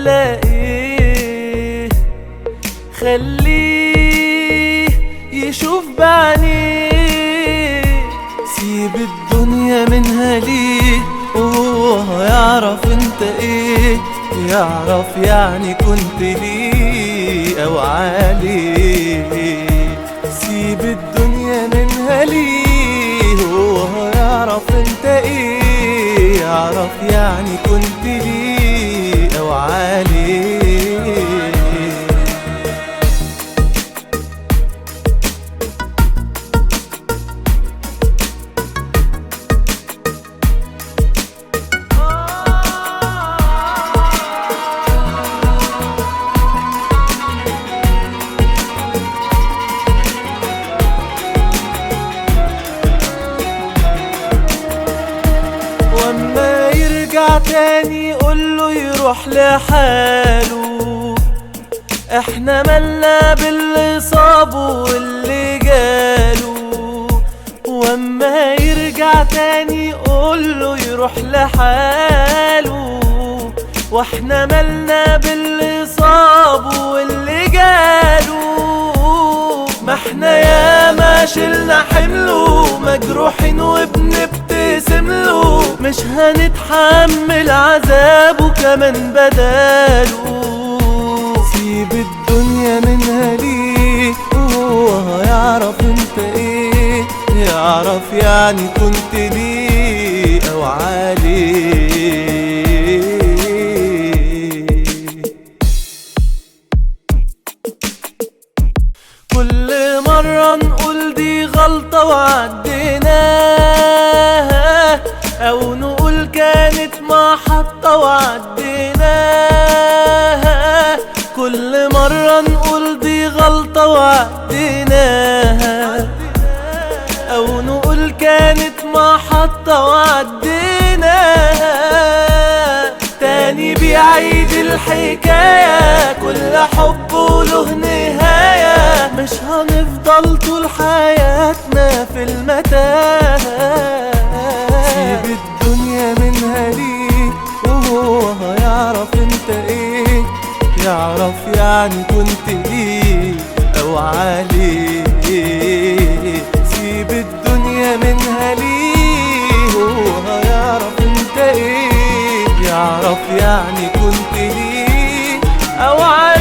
ولا ايه خليه يشوف بعينيه سيب الدنيا منها ليه وهو هيعرف انت ايه يعرف يعني كنت ليه او عليه سيب الدنيا منها ليه هو هيعرف انت ايه يعرف يعني كنت ليه او عليه واما يرجع تاني قوله يروح لحاله احنا مالنا باللي صابه واللي جاله واما يرجع تاني قوله يروح لحاله واحنا مالنا باللي صابه واللي جاله ما احنا يا ما شلنا حمله مجروحين وبنبتسم له مش هنتحمل عذابه كمان بداله سيب الدنيا منها ليه وهو هيعرف انت ايه يعرف يعني كنت ليه او عليه كل مرة نقول دي غلطة وعديناها أو نقول كانت محطة وعديناها كل مرة نقول دي غلطة وعديناها أو نقول كانت محطة وعديناها تاني بيعيد الحكاية كل حب وله نهاية مش هنفضل طول حياتنا في المتاهة سيب الدنيا منها ليه وهو هيعرف انت ايه يعرف يعني كنت ليه او عليه سيب الدنيا منها ليه هو هيعرف انت ايه يعرف يعني كنت ليه او عليه